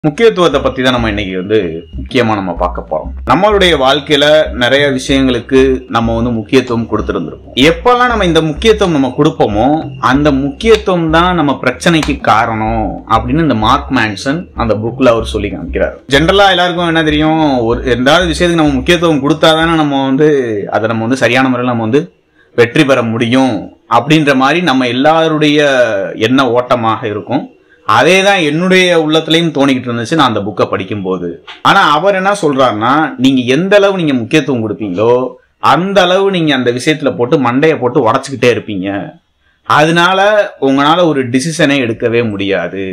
முக்கியத்துவத்தை பத்தி தான் நம்ம இன்னைக்கு வந்து முக்கியமா நம்ம பார்க்க போறோம் நம்மளுடைய வாழ்க்கையில நிறைய விஷயங்களுக்கு நம்ம வந்து முக்கியத்துவம் கொடுத்துருந்துருப்போம் எப்பெல்லாம் நம்ம இந்த முக்கியத்துவம் நம்ம கொடுப்போமோ அந்த முக்கியத்துவம் தான் நம்ம பிரச்சனைக்கு காரணம் அப்படின்னு இந்த மார்க் மேன்சன் அந்த புக்ல அவர் சொல்லி காமிக்கிறார் ஜென்ரலா எல்லாருக்கும் என்ன தெரியும் ஒரு எந்தாவது விஷயத்துக்கு நம்ம முக்கியத்துவம் கொடுத்தாதானே நம்ம வந்து அதை நம்ம வந்து சரியான முறையில் நம்ம வந்து வெற்றி பெற முடியும் அப்படின்ற மாதிரி நம்ம எல்லாருடைய எண்ண ஓட்டமாக இருக்கும் அதே தான் என்னுடைய உள்ளத்துலயும் தோணிக்கிட்டு இருந்துச்சு நான் அந்த புக்கை படிக்கும்போது ஆனா அவர் என்ன சொல்றாருன்னா நீங்க எந்த அளவு நீங்க முக்கியத்துவம் கொடுப்பீங்களோ அந்த அளவு நீங்க அந்த விஷயத்துல போட்டு மண்டையை போட்டு உடச்சுக்கிட்டே இருப்பீங்க அதனால உங்களால ஒரு டிசிஷனே எடுக்கவே முடியாது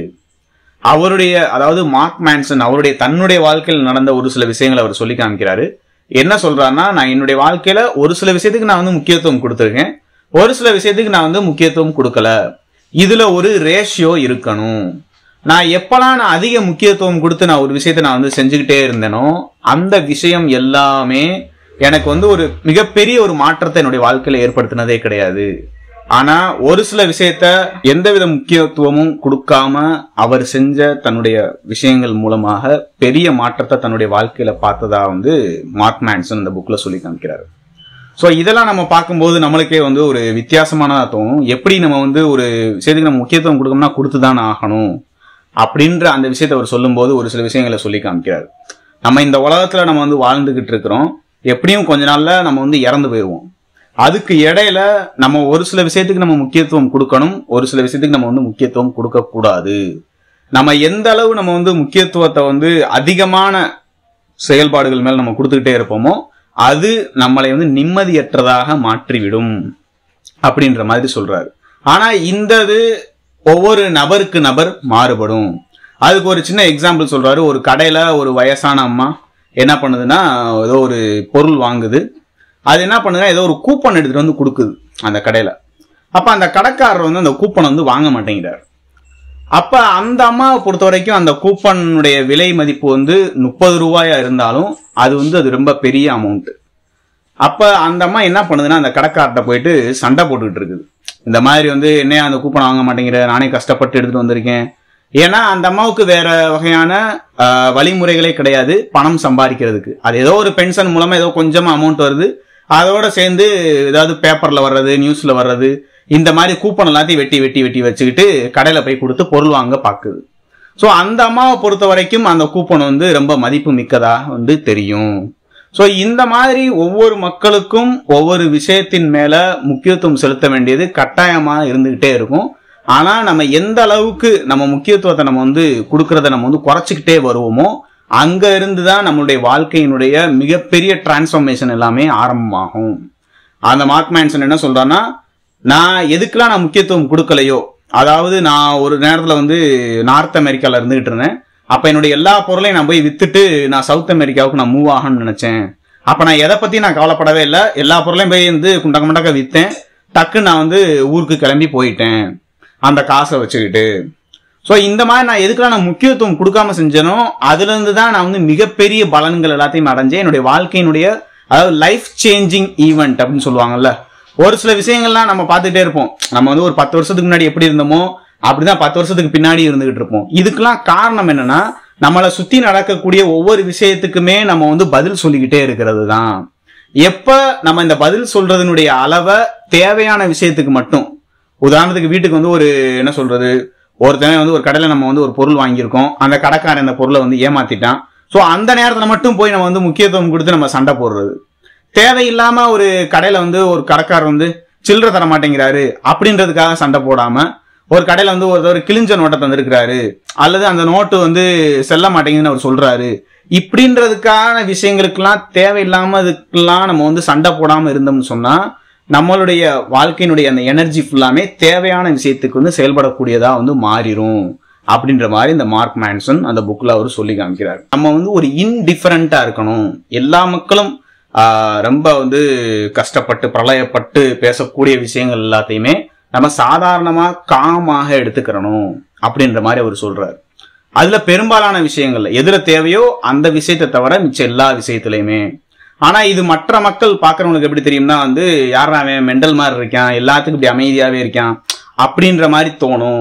அவருடைய அதாவது மார்க் மேன்சன் அவருடைய தன்னுடைய வாழ்க்கையில் நடந்த ஒரு சில விஷயங்களை அவர் சொல்லி காமிக்கிறாரு என்ன சொல்றாருன்னா நான் என்னுடைய வாழ்க்கையில ஒரு சில விஷயத்துக்கு நான் வந்து முக்கியத்துவம் கொடுத்துருக்கேன் ஒரு சில விஷயத்துக்கு நான் வந்து முக்கியத்துவம் கொடுக்கல இதுல ஒரு ரேஷியோ இருக்கணும் நான் எப்பெல்லாம் நான் அதிக முக்கியத்துவம் கொடுத்து நான் ஒரு விஷயத்தை நான் வந்து செஞ்சுக்கிட்டே இருந்தேனோ அந்த விஷயம் எல்லாமே எனக்கு வந்து ஒரு மிகப்பெரிய ஒரு மாற்றத்தை என்னுடைய வாழ்க்கையில ஏற்படுத்தினதே கிடையாது ஆனா ஒரு சில விஷயத்த எந்தவித முக்கியத்துவமும் கொடுக்காம அவர் செஞ்ச தன்னுடைய விஷயங்கள் மூலமாக பெரிய மாற்றத்தை தன்னுடைய வாழ்க்கையில பார்த்ததா வந்து மார்க் மேன்சன் இந்த புக்ல சொல்லி காமிக்கிறாரு ஸோ இதெல்லாம் நம்ம பார்க்கும்போது நம்மளுக்கே வந்து ஒரு வித்தியாசமானதா தோணும் எப்படி நம்ம வந்து ஒரு விஷயத்துக்கு நம்ம முக்கியத்துவம் கொடுக்கணும்னா கொடுத்து தான் ஆகணும் அப்படின்ற அந்த விஷயத்தை அவர் சொல்லும்போது ஒரு சில விஷயங்களை சொல்லி காமிக்கிறார் நம்ம இந்த உலகத்துல நம்ம வந்து வாழ்ந்துகிட்டு இருக்கிறோம் எப்படியும் கொஞ்ச நாள்ல நம்ம வந்து இறந்து போயிடுவோம் அதுக்கு இடையில நம்ம ஒரு சில விஷயத்துக்கு நம்ம முக்கியத்துவம் கொடுக்கணும் ஒரு சில விஷயத்துக்கு நம்ம வந்து முக்கியத்துவம் கொடுக்க கூடாது நம்ம எந்த அளவு நம்ம வந்து முக்கியத்துவத்தை வந்து அதிகமான செயல்பாடுகள் மேல நம்ம கொடுத்துக்கிட்டே இருப்போமோ அது நம்மளை வந்து நிம்மதியற்றதாக மாற்றிவிடும் அப்படின்ற மாதிரி சொல்றாரு ஆனா இந்த இது ஒவ்வொரு நபருக்கு நபர் மாறுபடும் அதுக்கு ஒரு சின்ன எக்ஸாம்பிள் சொல்றாரு ஒரு கடையில ஒரு வயசான அம்மா என்ன பண்ணுதுன்னா ஏதோ ஒரு பொருள் வாங்குது அது என்ன பண்ணுதுன்னா ஏதோ ஒரு கூப்பன் எடுத்துட்டு வந்து கொடுக்குது அந்த கடையில அப்ப அந்த கடைக்காரர் வந்து அந்த கூப்பனை வந்து வாங்க மாட்டேங்கிறார் அப்ப அந்த அம்மாவை பொறுத்த வரைக்கும் அந்த கூப்பனுடைய விலை மதிப்பு வந்து முப்பது ரூபாயா இருந்தாலும் அது வந்து அது ரொம்ப பெரிய அமௌண்ட் அப்ப அந்த அம்மா என்ன பண்ணுதுன்னா அந்த கடைக்கார்ட்ட போயிட்டு சண்டை போட்டுக்கிட்டு இருக்குது இந்த மாதிரி வந்து என்ன அந்த கூப்பன் வாங்க மாட்டேங்கிற நானே கஷ்டப்பட்டு எடுத்துட்டு வந்திருக்கேன் ஏன்னா அந்த அம்மாவுக்கு வேற வகையான ஆஹ், வழிமுறைகளே கிடையாது பணம் சம்பாதிக்கிறதுக்கு அது ஏதோ ஒரு பென்ஷன் மூலமா ஏதோ கொஞ்சமா அமௌண்ட் வருது அதோட சேர்ந்து ஏதாவது பேப்பர்ல வர்றது நியூஸ்ல வர்றது இந்த மாதிரி கூப்பன் எல்லாத்தையும் வெட்டி வெட்டி வெட்டி வச்சுக்கிட்டு கடையில போய் கொடுத்து பொருள் வாங்க பாக்குது ஸோ அந்த அம்மாவை பொறுத்த வரைக்கும் அந்த கூப்பன் வந்து ரொம்ப மதிப்பு மிக்கதா வந்து தெரியும் ஸோ இந்த மாதிரி ஒவ்வொரு மக்களுக்கும் ஒவ்வொரு விஷயத்தின் மேல முக்கியத்துவம் செலுத்த வேண்டியது கட்டாயமா இருந்துகிட்டே இருக்கும் ஆனா நம்ம எந்த அளவுக்கு நம்ம முக்கியத்துவத்தை நம்ம வந்து கொடுக்கறத நம்ம வந்து குறைச்சிக்கிட்டே வருவோமோ அங்க இருந்து தான் நம்மளுடைய வாழ்க்கையினுடைய மிகப்பெரிய டிரான்ஸ்ஃபர்மேஷன் எல்லாமே ஆரம்பமாகும் அந்த மார்க் மேன்சன் என்ன சொல்றான்னா நான் எதுக்கெல்லாம் நான் முக்கியத்துவம் கொடுக்கலையோ அதாவது நான் ஒரு நேரத்துல வந்து நார்த் அமெரிக்கால இருந்துகிட்டு இருந்தேன் அப்ப என்னுடைய எல்லா பொருளையும் நான் போய் வித்துட்டு நான் சவுத் அமெரிக்காவுக்கு நான் மூவ் ஆகணும்னு நினைச்சேன் அப்ப நான் எதை பத்தி நான் கவலைப்படவே இல்லை எல்லா பொருளையும் போய் வந்து குண்டக்க முண்டக்க வித்தேன் டக்கு நான் வந்து ஊருக்கு கிளம்பி போயிட்டேன் அந்த காசை வச்சுக்கிட்டு ஸோ இந்த மாதிரி நான் எதுக்கெல்லாம் நான் முக்கியத்துவம் கொடுக்காம செஞ்சேனோ அதுல இருந்து தான் நான் வந்து மிகப்பெரிய பலன்கள் எல்லாத்தையும் அடைஞ்சேன் என்னுடைய வாழ்க்கையினுடைய அதாவது லைஃப் சேஞ்சிங் ஈவெண்ட் அப்படின்னு சொல்லுவாங்கல்ல ஒரு சில விஷயங்கள்லாம் நம்ம பார்த்துட்டே இருப்போம் நம்ம வந்து ஒரு பத்து வருஷத்துக்கு முன்னாடி எப்படி இருந்தோமோ அப்படிதான் பத்து வருஷத்துக்கு பின்னாடி இருந்துகிட்டு இருப்போம் இதுக்கெல்லாம் காரணம் என்னன்னா நம்மளை சுத்தி நடக்கக்கூடிய ஒவ்வொரு விஷயத்துக்குமே நம்ம வந்து பதில் சொல்லிக்கிட்டே இருக்கிறது தான் எப்ப நம்ம இந்த பதில் சொல்றதுனுடைய அளவை தேவையான விஷயத்துக்கு மட்டும் உதாரணத்துக்கு வீட்டுக்கு வந்து ஒரு என்ன சொல்றது ஒருத்தன் வந்து ஒரு கடையில நம்ம வந்து ஒரு பொருள் வாங்கியிருக்கோம் அந்த கடைக்காரன் அந்த பொருளை வந்து ஏமாத்திட்டான் ஸோ அந்த நேரத்துல மட்டும் போய் நம்ம வந்து முக்கியத்துவம் கொடுத்து நம்ம சண்டை போடுறது தேவையில்லாம ஒரு கடையில வந்து ஒரு கடைக்காரர் வந்து சில்லறை தர மாட்டேங்கிறாரு அப்படின்றதுக்காக சண்டை போடாம ஒரு கடையில வந்து ஒருத்தர் கிழிஞ்ச நோட்டை தந்திருக்கிறாரு அல்லது அந்த நோட்டு வந்து செல்ல மாட்டேங்குதுன்னு அவர் சொல்றாரு இப்படின்றதுக்கான விஷயங்களுக்கெல்லாம் தேவையில்லாம இதுக்கெல்லாம் நம்ம வந்து சண்டை போடாம இருந்தோம்னு சொன்னா நம்மளுடைய வாழ்க்கையினுடைய அந்த எனர்ஜி ஃபுல்லாமே தேவையான விஷயத்துக்கு வந்து செயல்படக்கூடியதா வந்து மாறிடும் அப்படின்ற மாதிரி இந்த மார்க் மேன்சன் அந்த புக்ல அவர் சொல்லி காமிக்கிறார் நம்ம வந்து ஒரு இன்டிஃபரண்டா இருக்கணும் எல்லா மக்களும் ஆஹ், ரொம்ப வந்து கஷ்டப்பட்டு பிரளயப்பட்டு பேசக்கூடிய விஷயங்கள் எல்லாத்தையுமே நம்ம சாதாரணமா காமாக எடுத்துக்கிறணும் அப்படின்ற மாதிரி அவர் சொல்றாரு அதுல பெரும்பாலான விஷயங்கள்ல எதுல தேவையோ அந்த விஷயத்தை தவிர மிச்ச எல்லா விஷயத்திலையுமே ஆனா இது மற்ற மக்கள் பாக்குறவங்களுக்கு எப்படி தெரியும்னா வந்து யாரா அவன் மெண்டல் மாதிரி இருக்கான் எல்லாத்துக்கும் இப்படி அமைதியாவே இருக்கான் அப்படின்ற மாதிரி தோணும்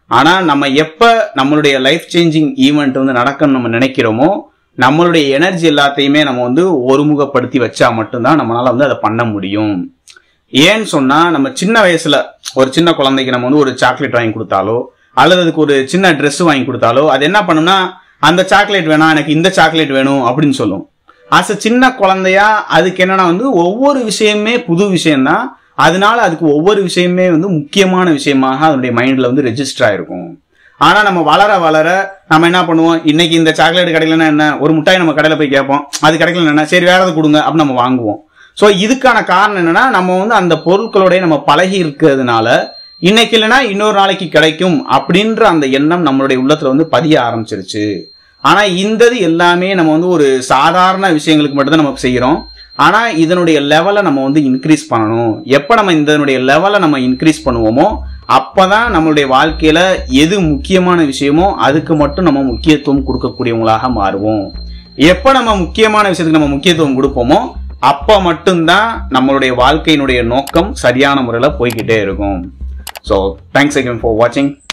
ஆனா நம்ம எப்ப நம்மளுடைய லைஃப் சேஞ்சிங் ஈவெண்ட் வந்து நடக்கணும்னு நம்ம நினைக்கிறோமோ நம்மளுடைய எனர்ஜி எல்லாத்தையுமே நம்ம வந்து ஒருமுகப்படுத்தி வச்சா மட்டும்தான் நம்மளால வந்து அதை பண்ண முடியும் ஏன்னு சொன்னா நம்ம சின்ன வயசுல ஒரு சின்ன குழந்தைக்கு நம்ம வந்து ஒரு சாக்லேட் வாங்கி கொடுத்தாலோ அல்லது அதுக்கு ஒரு சின்ன Dress வாங்கி கொடுத்தாலோ அது என்ன பண்ணும்னா அந்த சாக்லேட் வேணாம் எனக்கு இந்த சாக்லேட் வேணும் அப்படின்னு சொல்லும் அஸ் சின்ன குழந்தையா அதுக்கு என்னன்னா வந்து ஒவ்வொரு விஷயமே புது விஷயம்தான் அதனால அதுக்கு ஒவ்வொரு விஷயமே வந்து முக்கியமான விஷயமாக அதனுடைய மைண்ட்ல வந்து ரெஜிஸ்டர் ஆயிருக்கும் ஆனா நம்ம வளர வளர நம்ம என்ன பண்ணுவோம் இன்னைக்கு இந்த சாக்லேட் கிடைக்கலன்னா என்ன ஒரு முட்டாய் நம்ம கடையில போய் கேட்போம் அது கிடைக்கலன்னா என்ன சரி வேற எதாவது கொடுங்க அப்படின்னு நம்ம வாங்குவோம் ஸோ இதுக்கான காரணம் என்னன்னா நம்ம வந்து அந்த பொருட்களோடய நம்ம பழகி இருக்கிறதுனால இன்னைக்கு இல்லைன்னா இன்னொரு நாளைக்கு கிடைக்கும் அப்படின்ற அந்த எண்ணம் நம்மளுடைய உள்ளத்துல வந்து பதிய ஆரம்பிச்சிருச்சு ஆனா இந்த இது எல்லாமே நம்ம வந்து ஒரு சாதாரண விஷயங்களுக்கு மட்டும்தான் நம்ம செய்யறோம் ஆனா இதனுடைய லெவலை நம்ம வந்து இன்க்ரீஸ் பண்ணணும் எப்ப நம்ம இதனுடைய லெவலை நம்ம இன்க்ரீஸ் பண்ணுவோமோ அப்பதான் நம்மளுடைய வாழ்க்கையில எது முக்கியமான விஷயமோ அதுக்கு மட்டும் நம்ம முக்கியத்துவம் கொடுக்கக்கூடியவங்களாக மாறுவோம் எப்ப நம்ம முக்கியமான விஷயத்துக்கு நம்ம முக்கியத்துவம் கொடுப்போமோ அப்ப மட்டும்தான் நம்மளுடைய வாழ்க்கையினுடைய நோக்கம் சரியான முறையில் போய்கிட்டே இருக்கும் ஸோ தேங்க்ஸ் அகேன் ஃபார் வாட்சிங்